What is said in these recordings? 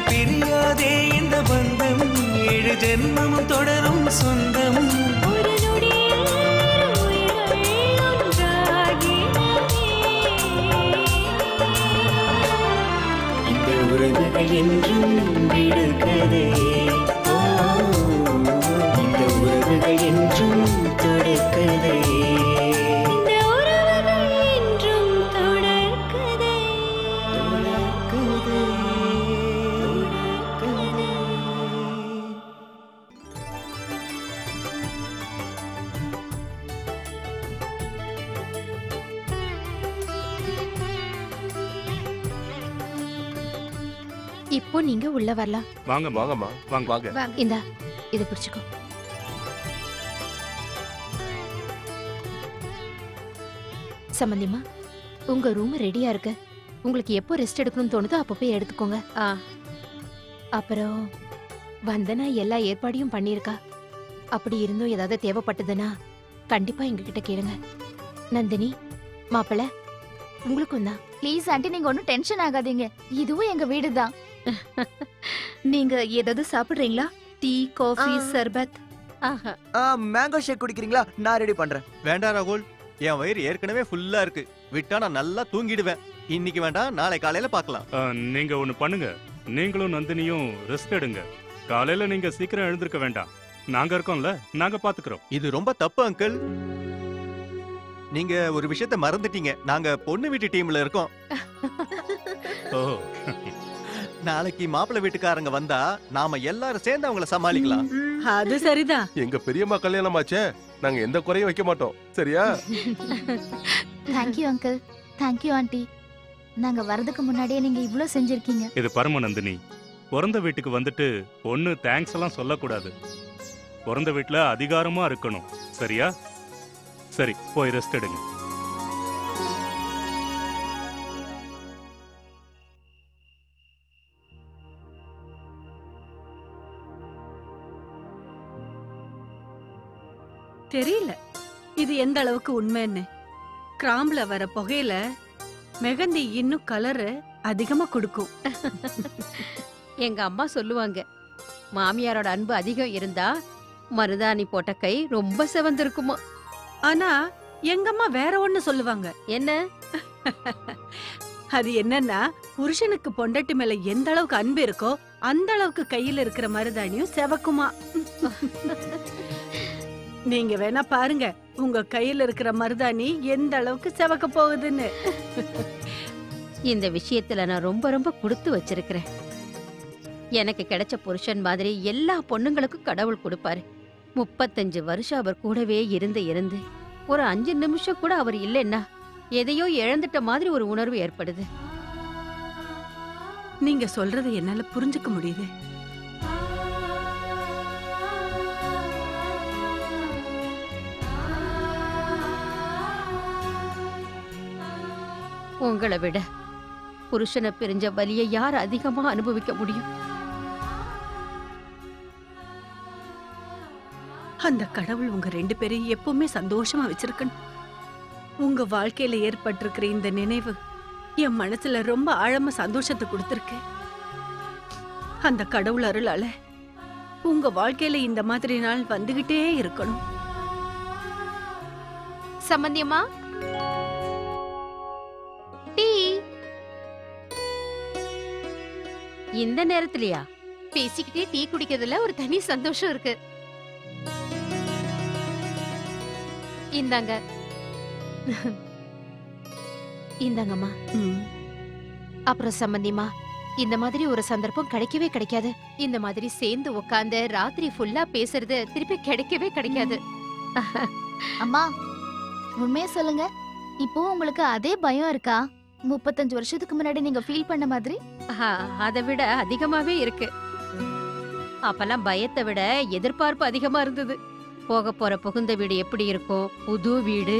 பிரியாதே இந்த பந்தம் ஏழு ஜென்மம் தொடரும் சொந்தம் ஒரு நொடியில் உயிர்கள் ஒன்றாகினவே. இந்த உறவுகள் என்றும் விடுகதே ஓ, இந்த உறவுகள் என்றும் தொடர்கதே இந்த உறவுகள் என்றும் தொடர்கதை. தொடர்கதே, தொடர்கதே. இப்போ நீங்க உள்ள வரலாம் வாங்க வாங்கம்மா வாங்க வாங்க இந்தா இதை பிடிச்சுக்கோ சம்பந்தியமா உங்க ரூம் ரெடியா இருக்கு உங்களுக்கு எப்போ ரெஸ்ட் எடுக்கணும்னு தோணுதோ அப்போ போய் எடுத்துக்கோங்க ஆ அப்புறம் வந்தனா எல்லா ஏற்பாடையும் பண்ணியிருக்கா அப்படி இருந்தும் ஏதாவது தேவைப்பட்டதுன்னா கண்டிப்பா எங்ககிட்ட கேளுங்க நந்தினி மாப்பிள்ள உங்களுக்கும் தான் ப்ளீஸ் ஆண்டி நீங்க ஒன்றும் டென்ஷன் ஆகாதீங்க இதுவும் எங்க வீடு தான் நீங்க ஏதாவது சாப்பிடுறீங்களா டீ காஃபி ஆ. சர்பத் ஆஹா மேங்கோ ஷேக் குடிக்கிறீங்களா நான் ரெடி பண்றேன் வேண்டாம் ராகுல் என் வயிறு ஏற்கனவே ஃபுல்லா இருக்கு விட்டா நான் நல்லா தூங்கிடுவேன் இன்னைக்கு வேண்டாம் நாளை காலையில பார்க்கலாம் ஆ, நீங்க ஒண்ணு பண்ணுங்க நீங்களும் நந்தினியும் ரெஸ்ட் எடுங்க காலையில நீங்க சீக்கிரம் எழுந்திருக்க வேண்டாம் நாங்க இருக்கோம்ல நாங்க பாத்துக்கிறோம் இது ரொம்ப தப்பு அங்கிள் நீங்க ஒரு விஷயத்த மறந்துட்டீங்க நாங்க பொண்ணு வீட்டு டீம்ல இருக்கோம் ஓ நாளைக்கு மாப்பிள்ளை வீட்டுக்காரங்க வந்தா நாம எல்லாரும் சேர்ந்து அவங்கள சமாளிக்கலாம் அது சரிதான் எங்க பெரியம்மா கல்யாணம் ஆச்சே நாங்க எந்த குறையும் வைக்க மாட்டோம் சரியா தேங்க்யூ அங்கிள் தேங்க்யூ ஆண்டி நாங்க வரதுக்கு முன்னாடியே நீங்க இவ்ளோ செஞ்சிருக்கீங்க இது பரம நந்தினி பிறந்த வீட்டுக்கு வந்துட்டு ஒண்ணு தேங்க்ஸ் எல்லாம் சொல்லக்கூடாது பிறந்த வீட்டுல அதிகாரமா இருக்கணும் சரியா சரி போய் ரெஸ்ட் எடுங்க தெரியல இது எந்த அளவுக்கு உண்மைன்னு கிராம்புல வர புகையில மெகந்தி இன்னும் கலரு அதிகமா கொடுக்கும் எங்க அம்மா சொல்லுவாங்க மாமியாரோட அன்பு அதிகம் இருந்தா மருதாணி போட்ட கை ரொம்ப செவந்திருக்குமா ஆனா எங்கம்மா வேற ஒண்ணு சொல்லுவாங்க என்ன அது என்னன்னா புருஷனுக்கு பொண்டாட்டி மேல எந்த அளவுக்கு அன்பு இருக்கோ அந்த அளவுக்கு கையில இருக்கிற மருதாணியும் செவக்குமா நீங்க வேணா பாருங்க உங்க கையில இருக்கிற மருதாணி எந்த அளவுக்கு செவக்க போகுதுன்னு இந்த விஷயத்துல நான் ரொம்ப ரொம்ப கொடுத்து வச்சிருக்கிறேன் எனக்கு கிடைச்ச புருஷன் மாதிரி எல்லா பொண்ணுங்களுக்கும் கடவுள் கொடுப்பாரு முப்பத்தஞ்சு வருஷம் அவர் கூடவே இருந்து இருந்து ஒரு அஞ்சு நிமிஷம் கூட அவர் இல்லைன்னா எதையோ இழந்துட்ட மாதிரி ஒரு உணர்வு ஏற்படுது நீங்க சொல்றது என்னால புரிஞ்சுக்க முடியுது உங்களை விட புருஷனை பிரிஞ்ச வலியை யார் அதிகமா அனுபவிக்க முடியும் அந்த கடவுள் உங்க ரெண்டு பேரையும் எப்பவுமே சந்தோஷமா வச்சிருக்கணும் உங்க வாழ்க்கையில ஏற்பட்டிருக்கிற இந்த நினைவு என் மனசுல ரொம்ப ஆழமா சந்தோஷத்தை கொடுத்திருக்கு அந்த கடவுள் அருளால உங்க வாழ்க்கையில இந்த மாதிரி நாள் வந்துகிட்டே இருக்கணும் சம்பந்தியம்மா டீ இந்த நேரத்திலயா பேசிக்கிட்டே டீ குடிக்கிறதுல ஒரு தனி சந்தோஷம் இருக்கு இந்தாங்க இந்தாங்கம்மா ம். அப்புறம் சம்பந்தியம்மா இந்த மாதிரி ஒரு சந்தர்ப்பம் கிடைக்கவே கிடைக்காது இந்த மாதிரி சேர்ந்து உட்கார்ந்து ராத்திரி ஃபுல்லா பேசுறது திருப்பி கிடைக்கவே கிடைக்காது அம்மா உண்மையா சொல்லுங்க இப்போ உங்களுக்கு அதே பயம் இருக்கா முப்பத்தஞ்சு வருஷத்துக்கு முன்னாடி நீங்க ஃபீல் பண்ண மாதிரி ஆஹா, அதை விட அதிகமாவே இருக்கு அப்பெல்லாம் பயத்தை விட எதிர்பார்ப்பு அதிகமா இருந்தது போக போற புகுந்த வீடு எப்படி இருக்கும் புது வீடு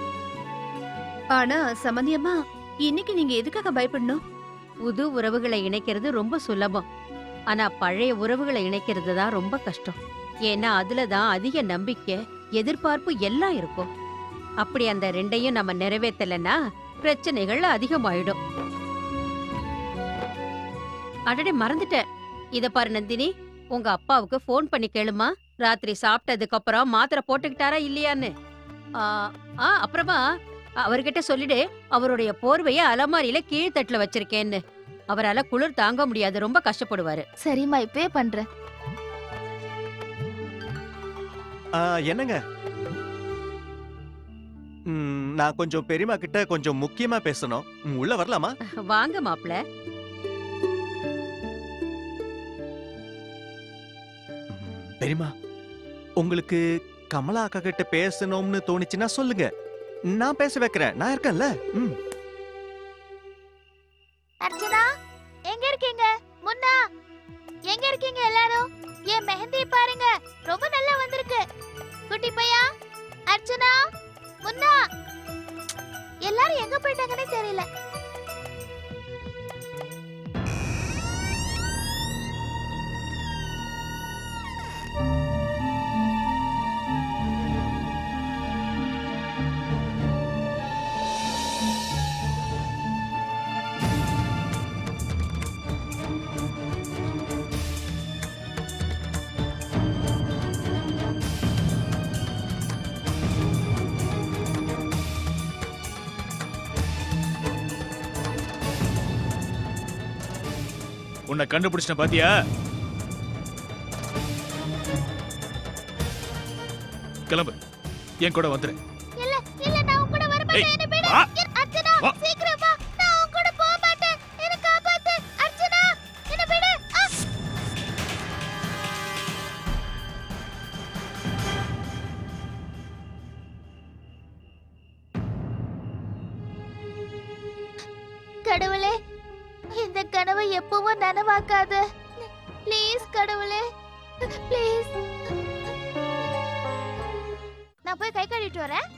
ஆனா சம்பந்தியம்மா இன்னைக்கு நீங்க எதுக்காக பயப்படணும் புது உறவுகளை இணைக்கிறது ரொம்ப சுலபம் ஆனா பழைய உறவுகளை இணைக்கிறது தான் ரொம்ப கஷ்டம் ஏன்னா அதுல தான் அதிக நம்பிக்கை எதிர்பார்ப்பு எல்லாம் இருக்கும் அப்படி அந்த ரெண்டையும் நம்ம நிறைவேத்தலைன்னா பிரச்சனைகள் அதிகமாயிடும் அடடே மறந்துட்டேன் இத பாரு நந்தினி உங்க அப்பாவுக்கு ஃபோன் பண்ணி கேளுமா ராத்திரி சாப்பிட்டதுக்கு அப்புறம் மாத்திரை போட்டுக்கிட்டாரா இல்லையான்னு ஆ, ஆ அப்புறமா அவர்கிட்ட சொல்லிடு அவருடைய போர்வைய அலமாரியில கீழ்த்தட்டுல வச்சிருக்கேன்னு அவரால குளிர் தாங்க முடியாது ரொம்ப கஷ்டப்படுவாரு சரிம்மா இப்பவே பண்றேன் ஆ, என்னங்க ம், நான் கொஞ்சம் பெரியம்மா கிட்ட கொஞ்சம் முக்கியமா பேசணும் ம், உள்ள வரலாமா வாங்க மாப்ள ம், பெரியம்மா உங்களுக்கு கமலா அக்கா கிட்ட பேசணும்னு தோணுச்சுன்னா சொல்லுங்க நான் பேச வைக்கிறேன் நான் இருக்கேன்ல ம் அர்ச்சனா எங்க இருக்கீங்க முன்னா எங்க இருக்கீங்க எல்லாரும் என் மெஹந்தி பாருங்க ரொம்ப நல்லா வந்திருக்கு குட்டி பையா அர்ச்சனா முன்னா எல்லாரும் எங்க போயிட்டாங்கன்னே தெரியல உன்னை கண்டுபிடிச்சிட்ட பாத்தியா கிளம்பு என் கூட வந்துரு இல்ல இல்ல நான் உன் கூட வர மாட்டேன் என்ன விடு வா. என் அர்ச்சனா வா. சீக்கிரம் வா நான் உன் கூட போக மாட்டேன் என்ன காப்பாத்து அர்ச்சனா என்ன விடு ஆ! கடவுளே இந்த கனவை எப்பவும் நனவாக்காத ப்ளீஸ் கடவுளே ப்ளீஸ் நான் போய் கை கழுவிட்டு வரேன்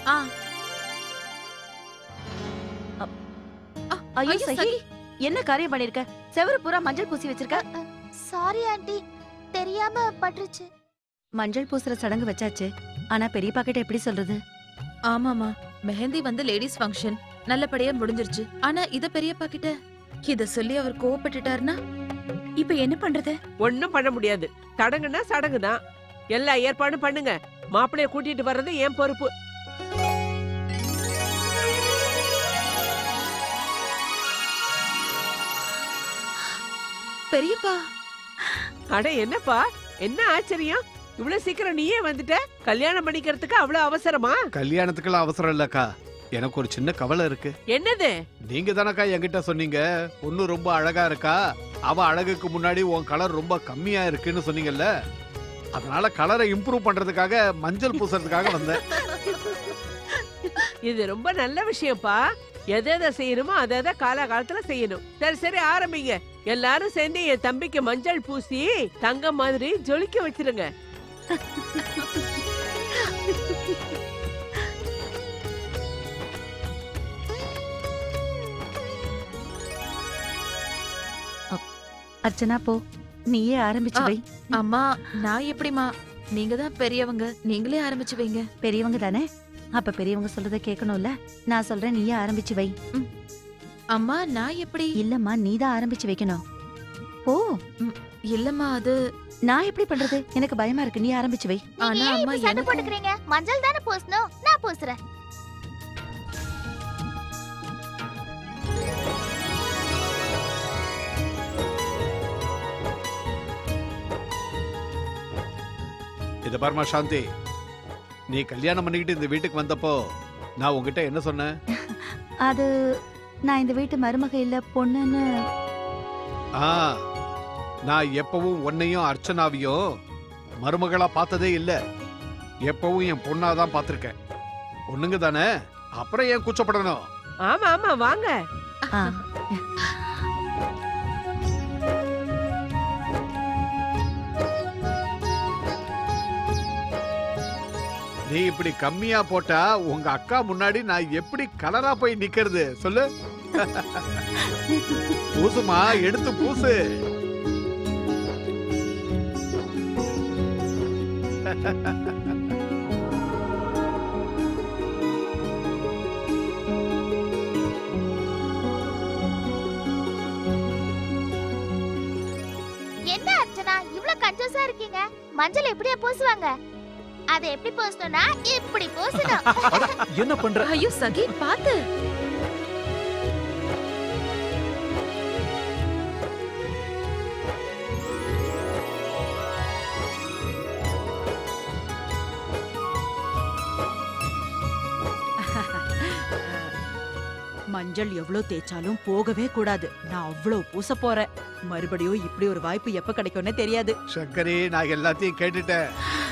ஐயோ சகி என்ன காரியம் பண்ணிருக்க செவரு பூரா மஞ்சள் பூசி வச்சிருக்க சாரி ஆண்டி தெரியாம பட்டுருச்சு மஞ்சள் பூசுற சடங்கு வச்சாச்சு ஆனா பெரியப்பா கிட்ட எப்படி சொல்றது ஆமாமா மெஹந்தி வந்து லேடிஸ் ஃபங்க்ஷன் நல்லபடியா முடிஞ்சிருச்சு ஆனா இத பெரியப்பா கிட்ட இத சொல்லி அவர் கோவப்பட்டுட்டாருன்னா இப்ப என்ன பண்றது ஒண்ணும் பண்ண முடியாது சடங்குன்னா சடங்கு தான் எல்லா ஏற்பாடும் பண்ணுங்க மாப்பிளைய கூட்டிட்டு வர்றது என் பொறுப்பு பெரியப்பா அட என்னப்பா என்ன ஆச்சரியம் இவ்வளவு சீக்கிரம் நீயே வந்துட்ட கல்யாணம் பண்ணிக்கிறதுக்கு அவ்வளவு அவசரமா கல்யாணத்துக்கெல்லாம் அவசரம் இல்லக்கா எனக்கு ஒரு சின்ன கவலை இருக்கு என்னது நீங்க தானக்கா என்கிட்ட சொன்னீங்க பொண்ணு ரொம்ப அழகா இருக்கா அவ அழகுக்கு முன்னாடி உன் கலர் ரொம்ப கம்மியா இருக்குன்னு சொன்னீங்கல்ல அதனால கலரை இம்ப்ரூவ் பண்றதுக்காக மஞ்சள் பூசறதுக்காக வந்தேன் இது ரொம்ப நல்ல விஷயம்ப்பா எதை எதை செய்யணுமோ அதை எதை காலகாலத்துல செய்யணும் சரி சரி ஆரம்பிங்க எல்லாரும் சேர்ந்து என் தம்பிக்கு மஞ்சள் பூசி தங்கம் மாதிரி ஜொலிக்க வச்சிருங்க அர்ச்சனா போ நீயே ஆரம்பிச்சு வை அம்மா நான் எப்படிமா நீங்க தான் பெரியவங்க நீங்களே ஆரம்பிச்சு வைங்க பெரியவங்க தானே அப்ப பெரியவங்க சொல்றத கேட்கணும்ல நான் சொல்றேன் நீயே ஆரம்பிச்சு வை அம்மா நான் எப்படி இல்லம்மா நீ தான் ஆரம்பிச்சு வைக்கணும் ஓ இல்லம்மா அது நான் எப்படி பண்றது எனக்கு பயமா இருக்கு நீ ஆரம்பிச்சு வை நீங்க ஏன் இப்படி சண்டை போட்டுக்கிறீங்க மஞ்சள் தானே பூசணும் நான் பூசுறேன் இத பாருமா சாந்தி நீ கல்யாணம் பண்ணிக்கிட்டு இந்த வீட்டுக்கு வந்தப்போ நான் உங்ககிட்ட என்ன சொன்னேன் அது நான் இந்த வீட்டு மருமக இல்ல பொண்ணுன்னு ஆ நான் எப்பவும் உன்னையும் அர்ச்சனாவையும் மருமகளா பார்த்ததே இல்ல எப்பவும் என் பொண்ணாதான் பார்த்திருக்கேன் பொண்ணுங்க தானே அப்புறம் ஏன் கூச்சப்படணும் ஆமா ஆமா வாங்க நீ இப்படி கம்மியா போட்டா உங்க அக்கா முன்னாடி நான் எப்படி கலரா போய் நிக்கிறது சொல்லு பூசுமா எடுத்து பூசு என்ன அர்ச்சனா இவ்ளோ கஞ்சோசா இருக்கீங்க மஞ்சள் எப்படியா பூசுவாங்க அதை எப்படி பூசணும்னா இப்படி பூசணும் என்ன பண்ற ஐயோ சகி பாத்து மஞ்சள் எவ்வளவு தேய்ச்சாலும் போகவே கூடாது நான் அவ்வளவு பூச போறேன் மறுபடியும் இப்படி ஒரு வாய்ப்பு எப்ப கிடைக்கும்னே தெரியாது சங்கரி நான் எல்லாத்தையும் கேட்டுட்டேன்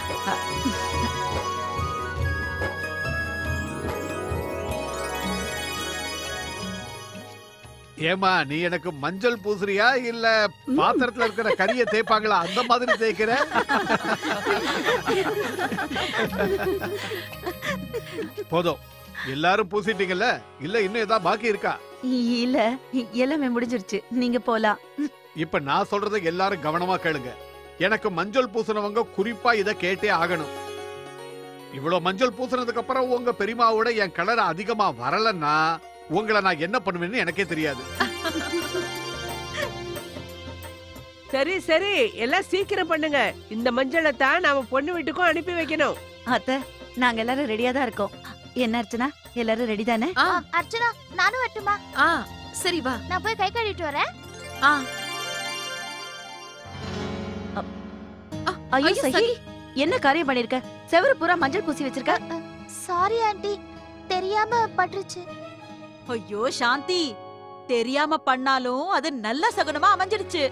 ஏமா நீ எனக்கு மஞ்சள் பூசுறியா இல்ல பாத்திரத்துல இருக்கிற கரிய தேய்ப்பாங்களா அந்த மாதிரி தேய்க்கிற போதும் எல்லாரும் பூசிட்டீங்கல்ல இல்ல இன்னும் ஏதாவது பாக்கி இருக்கா இல்ல எல்லாமே முடிஞ்சிருச்சு நீங்க போலாம் இப்ப நான் சொல்றத எல்லாரும் கவனமா கேளுங்க எனக்கு மஞ்சள் பூசினவங்க குறிப்பா இத கேட்டே ஆகணும் இவ்வளவு மஞ்சள் பூசினதுக்கு அப்புறம் உங்க பெரியமாவோட என் கலர் அதிகமா வரலன்னா உங்களை நான் என்ன பண்ணுவேன்னு எனக்கே தெரியாது சரி சரி எல்லாம் சீக்கிரம் பண்ணுங்க இந்த மஞ்சளை தான் நாம பொண்ணு வீட்டுக்கும் அனுப்பி வைக்கணும் அத்தை நாங்க எல்லாரும் ரெடியா தான் இருக்கோம் என்ன அர்ச்சனா எல்லாரும் ரெடி தானே ஆ, அர்ச்சனா நானும் வரட்டுமா ஆ சரி வா நான் போய் கை கழுவிட்டு வரேன் ஆ ஐயோ ஐயோ, சகி சகி. என்ன காரியம் பண்ணிருக்க செவரு பூரா மஞ்சள் பூசி வச்சிருக்க சாரி ஆண்டி தெரியாம பட்டுருச்சு ஐயோ சாந்தி தெரியாம பண்ணாலும் அது நல்ல சகுனமா அமைஞ்சிடுச்சு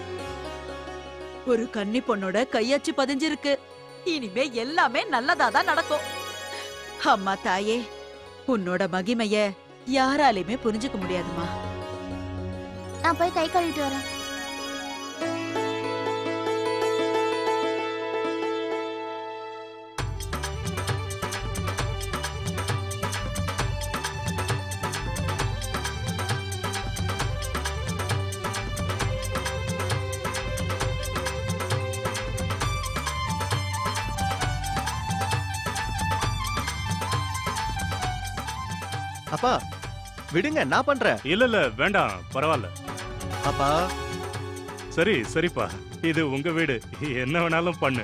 ஒரு கன்னி பொண்ணோட கையச்சு பதிஞ்சிருக்கு இனிமே எல்லாமே நல்லதா தான் நடக்கும் அம்மா தாயே உன்னோட மகிமைய யாராலையுமே புரிஞ்சுக்க முடியாதுமா நான் போய் கை கழுவிட்டு வரேன் அப்பா விடுங்க நான் பண்றேன் இல்ல இல்ல வேண்டாம் பரவாயில்ல அப்பா சரி சரிப்பா இது உங்க வீடு என்ன வேணாலும் பண்ணு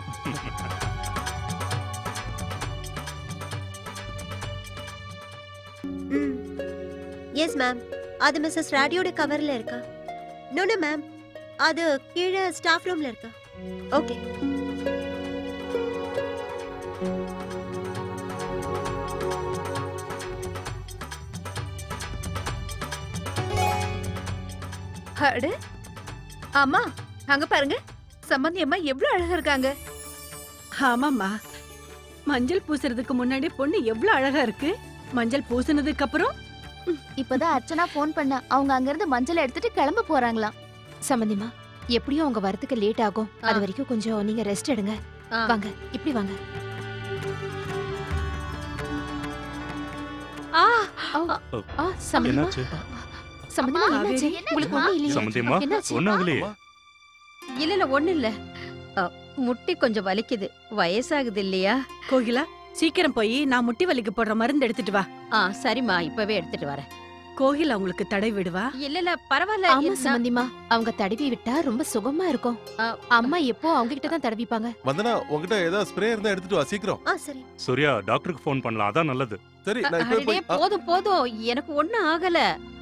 எஸ் மேம் அது மிஸ்ஸஸ் ராடியோட கவர்ல இருக்கா நோ நோ மேம் அது கீழே ஸ்டாஃப் ரூம்ல இருக்கா ஓகே அட அம்மா அங்க பாருங்க சம்பந்தி அம்மா எவ்வளவு அழகா இருக்காங்க ஆமாம்மா மஞ்சள் பூசுறதுக்கு முன்னாடி பொண்ணு எவ்வளவு அழகா இருக்கு மஞ்சள் பூசினதுக்கு அப்புறம் இப்பதான் அர்ச்சனா ஃபோன் பண்ண அவங்க அங்க இருந்து மஞ்சள் எடுத்துட்டு கிளம்ப போறாங்களாம் சம்பந்திமா எப்படியும் அவங்க வரதுக்கு லேட் ஆகும் அது வரைக்கும் கொஞ்சம் நீங்க ரெஸ்ட் எடுங்க ஆ. வாங்க இப்படி வாங்க ஆ ஆ சம்பந்திமா என்னாச்சு சம்பந்திமா அம்மா, என்னாச்சு காவேரி, உங்களுக்கு ஒண்ணும் இல்லையே சம்பந்தியம்மா என்னாச்சு ஒன்னும் ஆகலையே இல்ல இல்ல ஒண்ணு இல்ல அ, முட்டி கொஞ்சம் வலிக்குது வயசாகுது இல்லையா கோகிலா சீக்கிரம் போய் நான் முட்டி வலிக்கு போடுற மருந்து எடுத்துட்டு வா ஆ சரிம்மா இப்பவே எடுத்துட்டு வரேன் கோகிலா உங்களுக்கு தடை விடுவா இல்ல இல்ல பரவாயில்ல ஆமா நான்- சம்பந்திமா அவங்க தடவி விட்டா ரொம்ப சுகமா இருக்கும் அம்மா எப்போ அவங்க கிட்ட தான் தடவிப்பாங்க வந்தனா உங்ககிட்ட ஏதாவது ஸ்ப்ரே இருந்தா எடுத்துட்டு வா சீக்கிரம் ஆ சரி சூர்யா டாக்டருக்கு ஃபோன் பண்ணலாம் அதான் நல்லது சரி நான் இப்ப அடடே, போய் ஆ, போதும் போதும் எனக்கு ஒண்ணும் ஆகல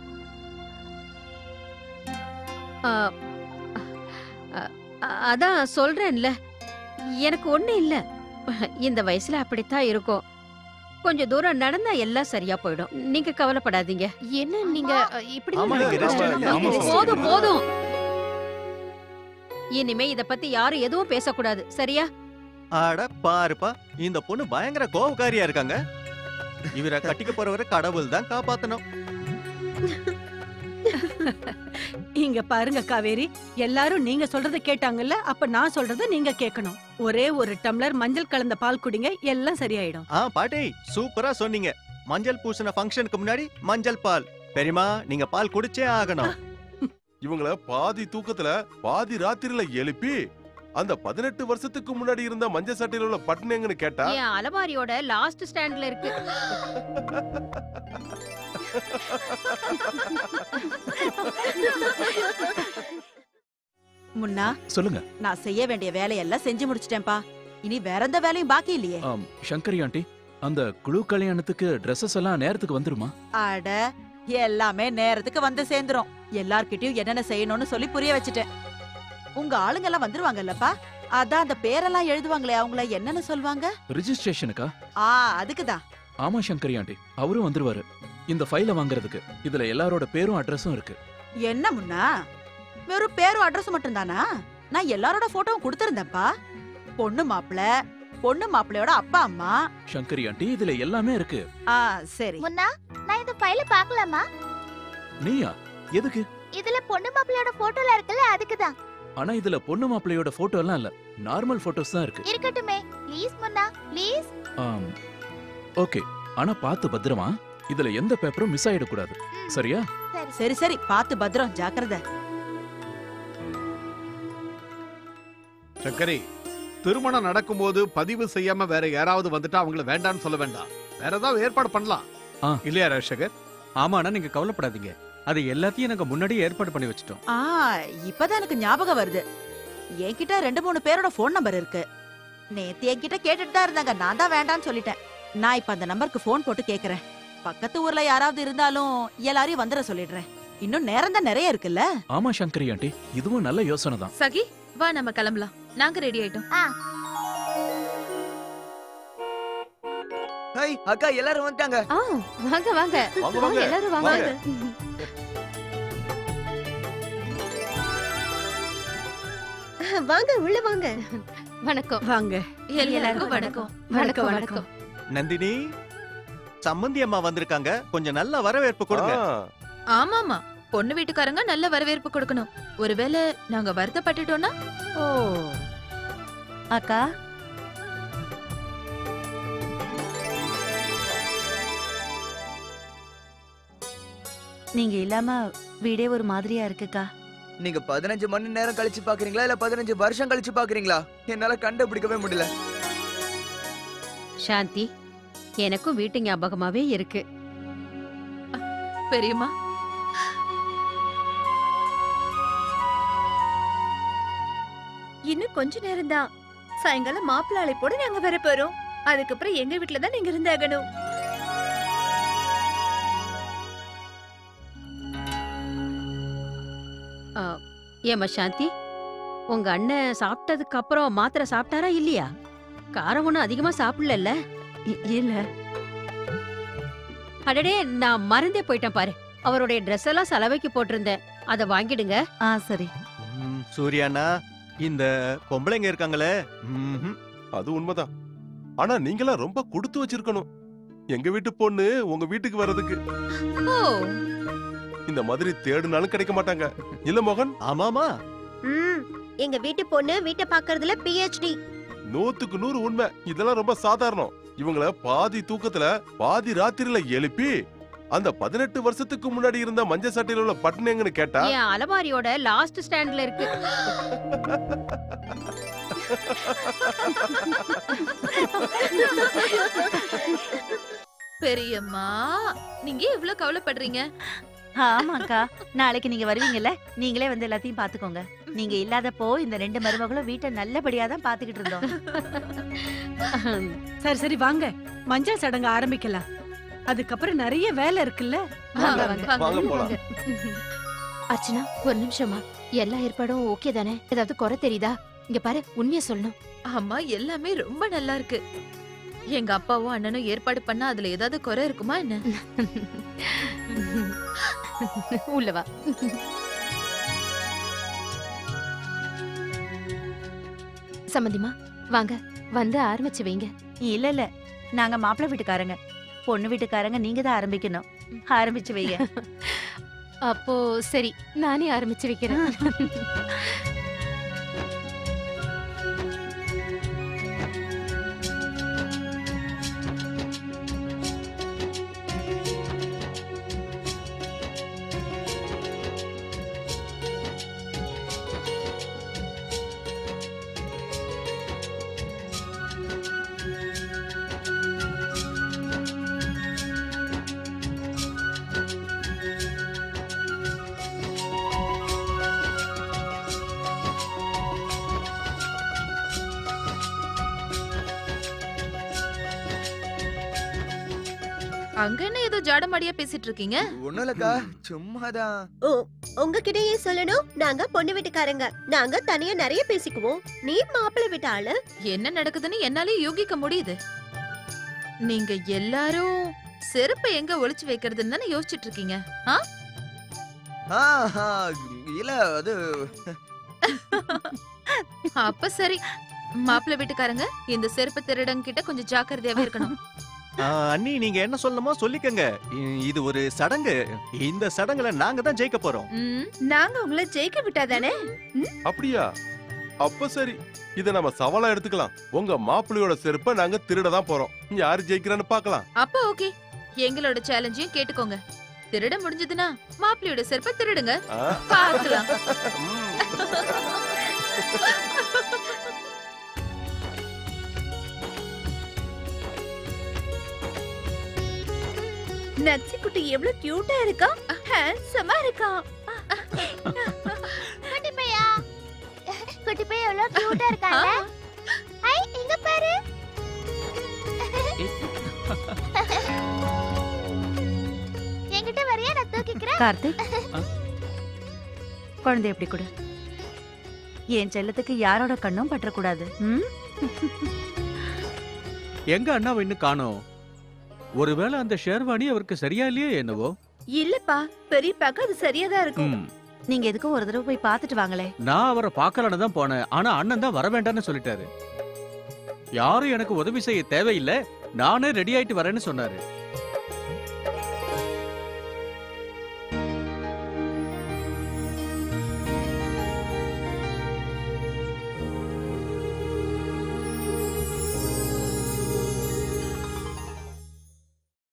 ஆ, அ, அ- அதான் சொல்றேன்ல எனக்கு ஒண்ணும் இல்ல இந்த வயசுல அப்படித்தான் இருக்கும் கொஞ்சம் தூரம் நடந்தா எல்லாம் சரியா போயிடும் நீங்க கவலைப்படாதீங்க என்ன நீங்க அ, இப்படி ஆமா, எல்லாம் நீங்க rest பண்ணக்கூடாது. எடுங்க. நீங்க ஆமா, rest போதும் எடுங்க. போதும் இனிமே இத பத்தி யாரும் எதுவும் பேசக்கூடாது சரியா அட பாருப்பா இந்த பொண்ணு பயங்கர கோவக்காரியா இருக்காங்க இவரை கட்டிக்க போறவரை கடவுள் தான் காப்பாத்தணும் இங்க பாருங்க காவேரி எல்லாரும் நீங்க சொல்றத கேட்டாங்கல்ல அப்ப நான் சொல்றத நீங்க கேட்கணும் ஒரே ஒரு டம்ளர் மஞ்சள் கலந்த பால் குடிங்க எல்லாம் சரியாயிடும் ஆ பாட்டி சூப்பரா சொன்னீங்க மஞ்சள் பூசின ஃபங்க்ஷனுக்கு முன்னாடி மஞ்சள் பால் பெரியமா நீங்க பால் குடிச்சே ஆகணும் இவங்கள பாதி தூக்கத்துல பாதி ராத்திரில எழுப்பி அந்த பதினெட்டு வருஷத்துக்கு முன்னாடி இருந்த மஞ்சள் சட்டையில உள்ள பட்டன் எங்கன்னு கேட்டா என் அலமாரியோட லாஸ்ட் ஸ்டாண்ட்ல இருக்கு முன்னா சொல்லுங்க நான் செய்ய வேண்டிய வேலையெல்லாம் செஞ்சு முடிச்சிட்டேன்ப்பா இனி வேற எந்த வேலையும் பாக்கி இல்லையே ஆம், சங்கரி ஆண்டி அந்த குழு கல்யாணத்துக்கு ட்ரெஸ்ஸஸ் எல்லாம் நேரத்துக்கு வந்துருமா அட எல்லாமே நேரத்துக்கு வந்து சேர்ந்துரும் எல்லார்கிட்டயும் என்னென்ன செய்யணும்னு சொல்லி புரிய வச்சுட்டேன் உங்க ஆளுங்க எல்லாம் வந்துருவாங்கல்லப்பா அதான் அந்த பேரெல்லாம் எழுதுவாங்களே அவங்கள என்னன்னு சொல்லுவாங்க ரிஜிஸ்ட்ரேஷனுக்கா ஆ அதுக்குதான் ஆமா சங்கரி ஆண்டி அவரும் வந்துருவாரு இந்த ஃபைலை வாங்குறதுக்கு இதுல எல்லாரோட பேரும் அட்ரஸும் இருக்கு என்ன முன்னா வெறும் பேரும் அட்ரஸ் மட்டும் தானா நான் எல்லாரோட போட்டோவும் கொடுத்திருந்தேன்ப்பா பொண்ணு மாப்பிள பொண்ணு மாப்பிளையோட அப்பா அம்மா சங்கரி ஆண்டி இதுல எல்லாமே இருக்கு ஆ சரி முன்னா நான் இந்த ஃபைல பார்க்கலாமா நீயா எதுக்கு இதுல பொண்ணு மாப்பிள்ளையோட போட்டோல இருக்குல்ல அதுக்குதான் ஆனா இதுல பொண்ணு மாப்பிள்ளையோட போட்டோ எல்லாம் இல்ல நார்மல் போட்டோஸ் தான் இருக்கு இருக்கட்டுமே ப்ளீஸ் முன்னா ப்ளீஸ் ஆம் ஓகே ஆனா பார்த்து பத்திரமா இதுல எந்த பேப்பரும் மிஸ் ஆயிடக்கூடாது சரியா சரி சரி பார்த்து பத்திரம் ஜாக்கிரதை சங்கரி திருமணம் நடக்கும்போது பதிவு செய்யாம வேற யாராவது வந்துட்டா அவங்கள வேண்டாம்னு சொல்ல வேண்டாம் வேற ஏதாவது ஏற்பாடு பண்ணலாம் இல்லையா ராஜசேகர் ஆமாண்ணா நீங்க கவலைப்படாதீங்க அது எல்லாத்தையும் நாங்க முன்னாடியே ஏற்பாடு பண்ணி வச்சிட்டோம் ஆ இப்பதான் எனக்கு ஞாபகம் வருது என்கிட்ட ரெண்டு மூணு பேரோட ஃபோன் நம்பர் இருக்கு நேத்து என்கிட்ட கேட்டுட்டு தான் இருந்தாங்க நான் தான் வேண்டாம்னு சொல்லிட்டேன் நான் இப்ப அந்த நம்பருக்கு ஃபோன் போட்டு கேக்குறேன் பக்கத்து ஊர்ல யாராவது இருந்தாலும் எல்லாரையும் வந்துட சொல்லிடுறேன் இன்னும் நேரம் தான் நிறைய இருக்குல்ல ஆமா சங்கரி ஆண்டி இதுவும் நல்ல யோசனை தான் சகி வா நம்ம கிளம்பலாம் நாங்க ரெடி ஆயிட்டோம் ஹாய் அக்கா எல்லாரும் வந்துட்டாங்க வாங்க வாங்க வாங்க, வாங்க. எல்லாரும் வாங்க வாங்க. வாங்க உள்ள வாங்க வணக்கம் வாங்க எல்லாருக்கும் வணக்கம் வணக்கம் வணக்கம் நந்தினி சம்மந்தி அம்மா வந்திருக்காங்க கொஞ்சம் நல்ல வரவேற்பு கொடுங்க ஆமாமா பொண்ணு வீட்டுக்காரங்க நல்ல வரவேற்பு கொடுக்கணும் ஒருவேளை நாங்க வருத்தப்பட்டுட்டோம்னா ஓ அக்கா நீங்க இல்லாம வீடே ஒரு மாதிரியா இருக்குக்கா நீங்க பதினஞ்சு மணி நேரம் கழிச்சு பாக்குறீங்களா இல்ல பதினஞ்சு வருஷம் கழிச்சு பாக்குறீங்களா என்னால கண்டுபிடிக்கவே முடியல சாந்தி எனக்கும் வீட்டு ஞாபகமாவே இருக்கு பெரியம்மா இன்னும் கொஞ்ச நேரம் தான் சாயங்காலம் மாப்பிள்ளை அழைப்போட நாங்க வர போறோம் அதுக்கப்புறம் எங்க வீட்ல தான் நீங்க இருந்தாகணும் ஆ, ஏம்மா சாந்தி உங்க அண்ணன் சாப்பிட்டதுக்கு அப்புறம் மாத்திரை சாப்பிட்டாரா இல்லையா காரம் ஒன்றும் அதிகமா சாப்பிடல இல்ல அடடே நான் மறந்தே போயிட்டேன் பாரு அவருடைய ட்ரெஸ் எல்லாம் சலவைக்கு போட்டிருந்தேன் அதை வாங்கிடுங்க ஆ சரி ம், சூர்யாண்ணா இந்த பொம்பளைங்க இருக்காங்களே ம்ஹும். அது உண்மைதான் ஆனா நீங்களாம் ரொம்ப கொடுத்து வச்சிருக்கணும் எங்க வீட்டு பொண்ணு உங்க வீட்டுக்கு வர்றதுக்கு ஓ இந்த மாதிரி தேடுனாலும் கிடைக்க மாட்டாங்க இல்ல மோகன் ஆமாமா ம் எங்க வீட்டு பொண்ணு வீட்டை பாக்குறதுல பிஹெச்டி நூத்துக்கு நூறு உண்மை இதெல்லாம் ரொம்ப சாதாரணம் இவங்கள பாதி தூக்கத்துல பாதி ராத்திரில எழுப்பி அந்த பதினெட்டு வருஷத்துக்கு முன்னாடி இருந்த மஞ்ச சட்டையில உள்ள பட்டன் எங்கன்னு கேட்டா என் அலமாரியோட லாஸ்ட் ஸ்டாண்ட்ல இருக்கு பெரியம்மா நீங்க ஏன் இவ்ளோ கவலைப்படுறீங்க ஆமாக்கா நாளைக்கு நீங்க வருவீங்கல்ல நீங்களே வந்து எல்லாத்தையும் பாத்துக்கோங்க நீங்க இல்லாதப்போ இந்த ரெண்டு மருமகளும் வீட்டை நல்லபடியா தான் பாத்துக்கிட்டு இருந்தோம் சரி சரி வாங்க மஞ்சள் சடங்கு ஆரம்பிக்கலாம் அதுக்கப்புறம் நிறைய வேலை இருக்குல்ல வாங்க, வாங்க. வாங்க போலாம் அர்ச்சனா ஒரு நிமிஷமா எல்லா ஏற்பாடும் ஓகே தானே ஏதாவது குறை தெரியுதா இங்க பாரு உண்மையா சொல்லணும் ஆமா எல்லாமே ரொம்ப நல்லா இருக்கு எங்க அப்பாவும் அண்ணனும் ஏற்பாடு பண்ணா அதுல ஏதாவது குறை இருக்குமா என்ன உள்ள வா சம்மந்திமா வாங்க வந்து ஆரம்பிச்சு வைங்க இல்ல இல்ல நாங்க மாப்பிள்ளை வீட்டுக்காரங்க பொண்ணு வீட்டுக்காரங்க நீங்க தான் ஆரம்பிக்கணும் ஆரம்பிச்சு வைங்க அப்போ சரி நானே ஆரம்பிச்சு வைக்கிறேன் அங்க என்ன ஏதோ ஜாடமாடியா பேசிட்டு இருக்கீங்க ஒண்ணும் இல்லக்கா சும்மாதான் ஓ உங்ககிட்டயே சொல்லணும் நாங்க பொண்ணு வீட்டுக்காரங்க நாங்க தனியா நிறைய பேசிக்குவோம் நீ மாப்பிள்ளை வீட்டு ஆளு என்ன நடக்குதுன்னு என்னாலே யூகிக்க முடியுது நீங்க எல்லாரும் செருப்பை எங்க ஒளிச்சு வைக்கிறதுன்னு தானே யோசிச்சுட்டு இருக்கீங்க ஆ ஆஹா, இல்ல அது அப்ப சரி மாப்பிள்ளை வீட்டுக்காரங்க இந்த செருப்பு திருடங்க கிட்ட கொஞ்சம் ஜாக்கிரதையாவே இருக்கணும் ஆ, அண்ணி நீங்க என்ன சொல்லணுமோ சொல்லிக்கங்க இ- இது ஒரு சடங்கு இந்த சடங்குல நாங்க தான் ஜெயிக்க போறோம் நாங்க உங்களை ஜெயிக்க விட்டாதானே அப்படியா அப்ப சரி இத நம்ம சவாலா எடுத்துக்கலாம் உங்க மாப்பிள்ளையோட செருப்பை நாங்க திருட தான் போறோம் யாரு ஜெயிக்கிறான்னு பார்க்கலாம் அப்ப ஓகே எங்களோட சேலஞ்சையும் கேட்டுக்கோங்க திருட முடிஞ்சதுன்னா மாப்பிள்ளையோட செருப்பை திருடுங்க ஆ. பார்க்கலாம் நட்சி குட்டி எவ்வளவு கியூட்டா இருக்கா ஹேண்ட்ஸமா இருக்கா குட்டி பையா குட்டி பையா எவ்வளவு கியூட்டா இருக்காங்க ஐ இங்க பாரு என்கிட்ட வரையா நான் தூக்கிக்கிறேன் கார்த்திக் குழந்தை எப்படி கொடு என் செல்லத்துக்கு யாரோட கண்ணும் பற்றக்கூடாது ம்? எங்க அண்ணாவை இன்னும் காணோம் ஒருவேளை அந்த ஷேர்வாணி அவருக்கு சரியா இல்லையே என்னவோ இல்லப்பா பெரியப்பாக்கு அது சரியாதான் இருக்கும் ம். நீங்க எதுக்கும் ஒரு தடவை போய் பார்த்துட்டு வாங்களே நான் அவரை பார்க்கலான்னு தான் போனேன் ஆனா அண்ணன் தான் வர வேண்டாம்னு சொல்லிட்டாரு யாரும் எனக்கு உதவி செய்ய தேவையில்லை நானே ரெடி ஆயிட்டு வரேன்னு சொன்னாரு